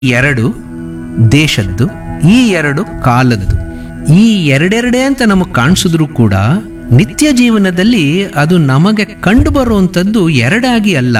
ಎರಡು ದೇಶದ್ದು ಈ ಎರಡು ಕಾಲದ್ದು ಈ ಎರಡೆರಡೇ ಅಂತ ನಮಗೆ ಕಾಣಿಸಿದ್ರು ಕೂಡ ನಿತ್ಯ ಜೀವನದಲ್ಲಿ ಅದು ನಮಗೆ ಕಂಡು ಬರುವಂಥದ್ದು ಎರಡಾಗಿ ಅಲ್ಲ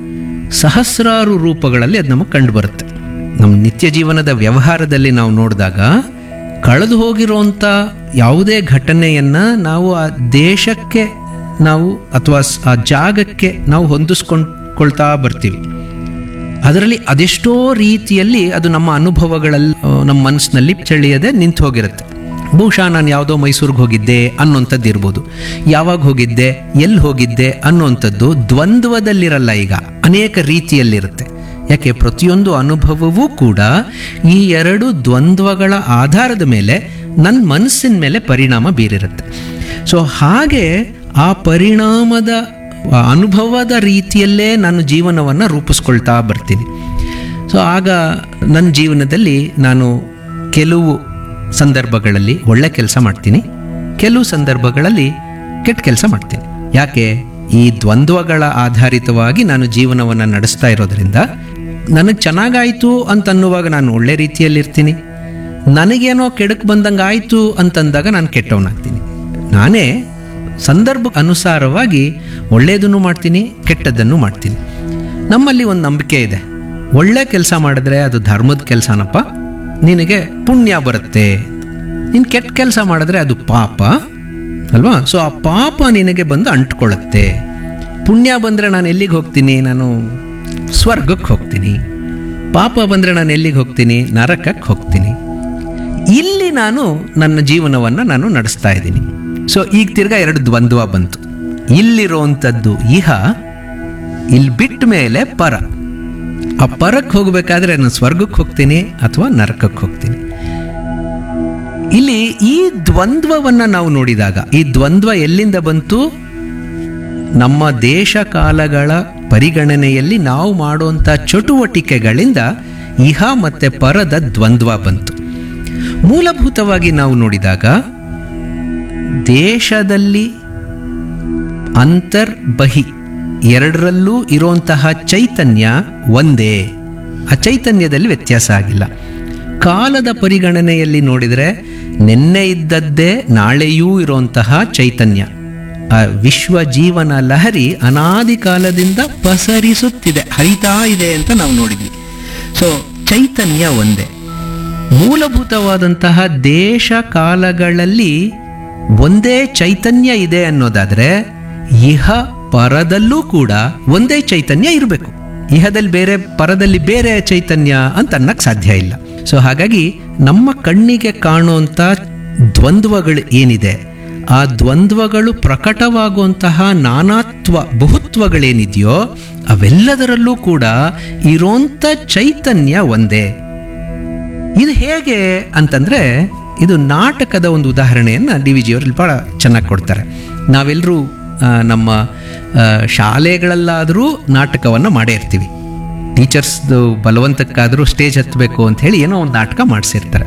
ಸಹಸ್ರಾರು ರೂಪಗಳಲ್ಲಿ ಅದು ನಮಗೆ ಕಂಡು ಬರುತ್ತೆ ನಮ್ಮ ನಿತ್ಯ ಜೀವನದ ವ್ಯವಹಾರದಲ್ಲಿ ನಾವು ನೋಡಿದಾಗ ಕಳೆದು ಹೋಗಿರುವಂಥ ಯಾವುದೇ ಘಟನೆಯನ್ನ ನಾವು ಆ ದೇಶಕ್ಕೆ ನಾವು ಅಥವಾ ಸ್- ಆ ಜಾಗಕ್ಕೆ ನಾವು ಹೊಂದಿಸ್ಕೊಂಡ್ಕೊಳ್ತಾ ಬರ್ತೀವಿ ಅದರಲ್ಲಿ ಅದೆಷ್ಟೋ ರೀತಿಯಲ್ಲಿ ಅದು ನಮ್ಮ ಅನುಭವಗಳಲ್ಲಿ ಆ, ನಮ್ಮ ಮನಸ್ಸಿನಲ್ಲಿ ಚಳಿಯದೆ ನಿಂತು ಹೋಗಿರುತ್ತೆ ಬಹುಶಃ ನಾನು ಯಾವುದೋ ಮೈಸೂರಿಗೆ ಹೋಗಿದ್ದೆ ಅನ್ನೋಂಥದ್ದು ಇರ್ಬೋದು ಯಾವಾಗ ಹೋಗಿದ್ದೆ ಎಲ್ಲಿ ಹೋಗಿದ್ದೆ ಅನ್ನೋಂಥದ್ದು ದ್ವಂದ್ವದಲ್ಲಿರಲ್ಲ ಈಗ ಅನೇಕ ರೀತಿಯಲ್ಲಿರುತ್ತೆ ಯಾಕೆ ಪ್ರತಿಯೊಂದು ಅನುಭವವೂ ಕೂಡ ಈ ಎರಡು ದ್ವಂದ್ವಗಳ ಆಧಾರದ ಮೇಲೆ ನನ್ನ ಮನಸ್ಸಿನ ಮೇಲೆ ಪರಿಣಾಮ ಬೀರಿರುತ್ತೆ ಸೊ ಹಾಗೆ ಆ ಪರಿಣಾಮದ ಆ ಅನುಭವದ ರೀತಿಯಲ್ಲೇ ನಾನು ಜೀವನವನ್ನು ರೂಪಿಸ್ಕೊಳ್ತಾ ಬರ್ತೀನಿ ಸೊ ಆಗ ನನ್ನ ಜೀವನದಲ್ಲಿ ನಾನು ಕೆಲವು ಸಂದರ್ಭಗಳಲ್ಲಿ ಒಳ್ಳೆ ಕೆಲಸ ಮಾಡ್ತೀನಿ ಕೆಲವು ಸಂದರ್ಭಗಳಲ್ಲಿ ಕೆಟ್ಟ ಕೆಲಸ ಮಾಡ್ತೀನಿ ಯಾಕೆ ಈ ದ್ವಂದ್ವಗಳ ಆಧಾರಿತವಾಗಿ ನಾನು ಜೀವನವನ್ನು ನಡೆಸ್ತಾ ಇರೋದ್ರಿಂದ ನನಗೆ ಚೆನ್ನಾಗಾಯಿತು ಅಂತನ್ನುವಾಗ ನಾನು ಒಳ್ಳೆ ರೀತಿಯಲ್ಲಿರ್ತೀನಿ ನನಗೇನೋ ಕೆಡಕ್ ಬಂದಂಗೆ ಆಯಿತು ಅಂತಂದಾಗ ನಾನು ಕೆಟ್ಟವನಾಗ್ತೀನಿ ನಾನೇ ಸಂದರ್ಭ ಅನುಸಾರವಾಗಿ ಒಳ್ಳೆಯದನ್ನು ಮಾಡ್ತೀನಿ ಕೆಟ್ಟದ್ದನ್ನು ಮಾಡ್ತೀನಿ ನಮ್ಮಲ್ಲಿ ಒಂದು ನಂಬಿಕೆ ಇದೆ ಒಳ್ಳೆ ಕೆಲಸ ಮಾಡಿದ್ರೆ ಅದು ಧರ್ಮದ ಕೆಲಸನಪ್ಪ ನಿನಗೆ ಪುಣ್ಯ ಬರುತ್ತೆ ನೀನು ಕೆಟ್ಟ ಕೆಲಸ ಮಾಡಿದ್ರೆ ಅದು ಪಾಪ ಅಲ್ವಾ ಸೊ ಆ ಪಾಪ ನಿನಗೆ ಬಂದು ಅಂಟ್ಕೊಳ್ಳುತ್ತೆ ಪುಣ್ಯ ಬಂದರೆ ನಾನು ಎಲ್ಲಿಗೆ ಹೋಗ್ತೀನಿ ನಾನು ಸ್ವರ್ಗಕ್ಕೆ ಹೋಗ್ತೀನಿ ಪಾಪ ಬಂದರೆ ನಾನು ಎಲ್ಲಿಗೆ ಹೋಗ್ತೀನಿ ನರಕಕ್ಕೆ ಹೋಗ್ತೀನಿ ಇಲ್ಲಿ ನಾನು ನನ್ನ ಜೀವನವನ್ನು ನಾನು ನಡೆಸ್ತಾ ಇದ್ದೀನಿ ಸೊ ಈಗ ತಿರ್ಗಾ ಎರಡು ದ್ವಂದ್ವ ಬಂತು ಇಲ್ಲಿರುವಂಥದ್ದು ಇಹ ಇಲ್ಲಿ ಬಿಟ್ಟ ಮೇಲೆ ಪರ ಆ ಪರಕ್ಕೆ ಹೋಗಬೇಕಾದ್ರೆ ನಾನು ಸ್ವರ್ಗಕ್ಕೆ ಹೋಗ್ತೀನಿ ಅಥವಾ ನರಕಕ್ಕೆ ಹೋಗ್ತೀನಿ ಇಲ್ಲಿ ಈ ದ್ವಂದ್ವವನ್ನು ನಾವು ನೋಡಿದಾಗ ಈ ದ್ವಂದ್ವ ಎಲ್ಲಿಂದ ಬಂತು ನಮ್ಮ ದೇಶ ಕಾಲಗಳ ಪರಿಗಣನೆಯಲ್ಲಿ ನಾವು ಮಾಡುವಂಥ ಚಟುವಟಿಕೆಗಳಿಂದ ಇಹ ಮತ್ತೆ ಪರದ ದ್ವಂದ್ವ ಬಂತು ಮೂಲಭೂತವಾಗಿ ನಾವು ನೋಡಿದಾಗ ದೇಶದಲ್ಲಿ ಅಂತರ್ಬಹಿ ಎರಡರಲ್ಲೂ ಇರುವಂತಹ ಚೈತನ್ಯ ಒಂದೇ ಆ ಚೈತನ್ಯದಲ್ಲಿ ವ್ಯತ್ಯಾಸ ಆಗಿಲ್ಲ ಕಾಲದ ಪರಿಗಣನೆಯಲ್ಲಿ ನೋಡಿದರೆ ನಿನ್ನೆ ಇದ್ದದ್ದೇ ನಾಳೆಯೂ ಇರುವಂತಹ ಚೈತನ್ಯ ಆ ವಿಶ್ವ ಜೀವನ ಲಹರಿ ಅನಾದಿ ಕಾಲದಿಂದ ಪಸರಿಸುತ್ತಿದೆ ಹರಿತಾ ಇದೆ ಅಂತ ನಾವು ನೋಡಿದ್ವಿ ಸೊ ಚೈತನ್ಯ ಒಂದೇ ಮೂಲಭೂತವಾದಂತಹ ದೇಶ ಕಾಲಗಳಲ್ಲಿ ಒಂದೇ ಚೈತನ್ಯ ಇದೆ ಅನ್ನೋದಾದ್ರೆ ಇಹ ಪರದಲ್ಲೂ ಕೂಡ ಒಂದೇ ಚೈತನ್ಯ ಇರಬೇಕು ಇಹದಲ್ಲಿ ಬೇರೆ ಪರದಲ್ಲಿ ಬೇರೆ ಚೈತನ್ಯ ಅಂತ ಅನ್ನಕ್ಕೆ ಸಾಧ್ಯ ಇಲ್ಲ ಸೊ ಹಾಗಾಗಿ ನಮ್ಮ ಕಣ್ಣಿಗೆ ಕಾಣುವಂಥ ದ್ವಂದ್ವಗಳು ಏನಿದೆ ಆ ದ್ವಂದ್ವಗಳು ಪ್ರಕಟವಾಗುವಂತಹ ನಾನಾತ್ವ ಬಹುತ್ವಗಳೇನಿದೆಯೋ ಅವೆಲ್ಲದರಲ್ಲೂ ಕೂಡ ಇರೋಂಥ ಚೈತನ್ಯ ಒಂದೇ ಇದು ಹೇಗೆ ಅಂತಂದ್ರೆ ಇದು ನಾಟಕದ ಒಂದು ಉದಾಹರಣೆಯನ್ನು ಡಿ ವಿ ಜಿಯವರು ಭಾಳ ಚೆನ್ನಾಗಿ ಕೊಡ್ತಾರೆ ನಾವೆಲ್ಲರೂ ಆ, ನಮ್ಮ ಆ, ಶಾಲೆಗಳಲ್ಲಾದರೂ ನಾಟಕವನ್ನು ಮಾಡೇ ಇರ್ತೀವಿ ಟೀಚರ್ಸ್ದು ಬಲವಂತಕ್ಕಾದರೂ ಸ್ಟೇಜ್ ಹತ್ತಬೇಕು ಅಂತ ಹೇಳಿ ಏನೋ ಒಂದು ನಾಟಕ ಮಾಡಿಸಿರ್ತಾರೆ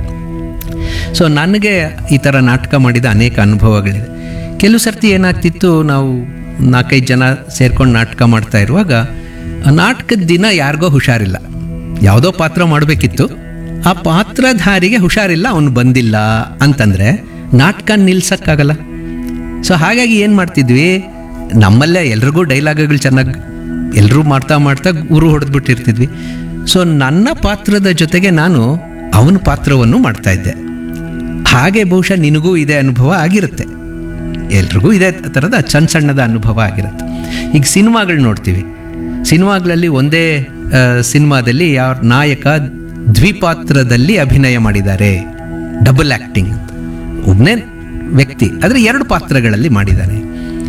ಸೊ ನನಗೆ ಈ ಥರ ನಾಟಕ ಮಾಡಿದ ಅನೇಕ ಅನುಭವಗಳಿದೆ ಕೆಲವು ಸರ್ತಿ ಏನಾಗ್ತಿತ್ತು ನಾವು ನಾಲ್ಕೈದು ಜನ ಸೇರ್ಕೊಂಡು ನಾಟಕ ಮಾಡ್ತಾ ಇರುವಾಗ ಆ ನಾಟಕದ ದಿನ ಯಾರಿಗೋ ಹುಷಾರಿಲ್ಲ ಯಾವುದೋ ಪಾತ್ರ ಮಾಡಬೇಕಿತ್ತು ಆ ಪಾತ್ರಧಾರಿಗೆ ಹುಷಾರಿಲ್ಲ ಅವನು ಬಂದಿಲ್ಲ ಅಂತಂದರೆ ನಾಟಕ ನಿಲ್ಸಕ್ಕಾಗಲ್ಲ ಸೊ ಹಾಗಾಗಿ ಏನು ಮಾಡ್ತಿದ್ವಿ ನಮ್ಮಲ್ಲೇ ಎಲ್ರಿಗೂ ಡೈಲಾಗ್ಗಳು ಚೆನ್ನಾಗಿ ಎಲ್ಲರೂ ಮಾಡ್ತಾ ಮಾಡ್ತಾ ಉರು ಹೊಡೆದ್ಬಿಟ್ಟಿರ್ತಿದ್ವಿ ಸೊ ನನ್ನ ಪಾತ್ರದ ಜೊತೆಗೆ ನಾನು ಅವನ ಪಾತ್ರವನ್ನು ಮಾಡ್ತಾ ಇದ್ದೆ ಹಾಗೆ ಬಹುಶಃ ನಿನಗೂ ಇದೇ ಅನುಭವ ಆಗಿರುತ್ತೆ ಎಲ್ರಿಗೂ ಇದೇ ಥರದ ಸಣ್ಣ ಸಣ್ಣದ ಅನುಭವ ಆಗಿರುತ್ತೆ ಈಗ ಸಿನಿಮಾಗಳು ನೋಡ್ತೀವಿ ಸಿನಿಮಾಗಳಲ್ಲಿ ಒಂದೇ ಆ, ಸಿನಿಮಾದಲ್ಲಿ ಯಾವ ನಾಯಕ ದ್ವಿಪಾತ್ರದಲ್ಲಿ ಅಭಿನಯ ಮಾಡಿದ್ದಾರೆ ಡಬಲ್ ಆ್ಯಕ್ಟಿಂಗ್ ಅಂತ ಒಬ್ಬನೇ ವ್ಯಕ್ತಿ ಆದರೆ ಎರಡು ಪಾತ್ರಗಳಲ್ಲಿ ಮಾಡಿದ್ದಾನೆ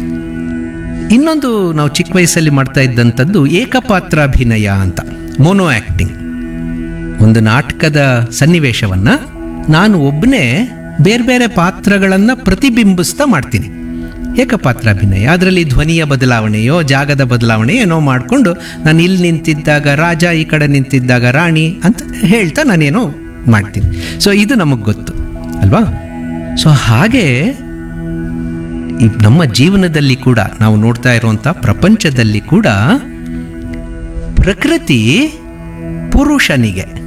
ಇನ್ನೊಂದು ನಾವು ಚಿಕ್ಕ ವಯಸ್ಸಲ್ಲಿ ಮಾಡ್ತಾ ಇದ್ದಂಥದ್ದು ಏಕಪಾತ್ರ ಅಭಿನಯ ಅಂತ ಮೋನೋ ಆ್ಯಕ್ಟಿಂಗ್ ಒಂದು ನಾಟಕದ ಸನ್ನಿವೇಶವನ್ನು ನಾನು ಒಬ್ಬನೇ ಬೇರೆ ಬೇರೆ ಪಾತ್ರಗಳನ್ನು ಪ್ರತಿಬಿಂಬಿಸ್ತಾ ಮಾಡ್ತೀನಿ ಏಕಪಾತ್ರ ಅಭಿನಯ ಅದರಲ್ಲಿ ಧ್ವನಿಯ ಬದಲಾವಣೆಯೋ ಜಾಗದ ಬದಲಾವಣೆ ಏನೋ ಮಾಡಿಕೊಂಡು ನಾನು ಇಲ್ಲಿ ನಿಂತಿದ್ದಾಗ ರಾಜ ಈ ಕಡೆ ನಿಂತಿದ್ದಾಗ ರಾಣಿ ಅಂತ ಹೇಳ್ತಾ ನಾನೇನೋ ಮಾಡ್ತೀನಿ ಸೊ ಇದು ನಮಗೆ ಗೊತ್ತು ಅಲ್ವಾ ಸೊ ಹಾಗೆ ಈ ನಮ್ಮ ಜೀವನದಲ್ಲಿ ಕೂಡ ನಾವು ನೋಡ್ತಾ ಇರುವಂಥ ಪ್ರಪಂಚದಲ್ಲಿ ಕೂಡ ಪ್ರಕೃತಿ ಪುರುಷನಿಗೆ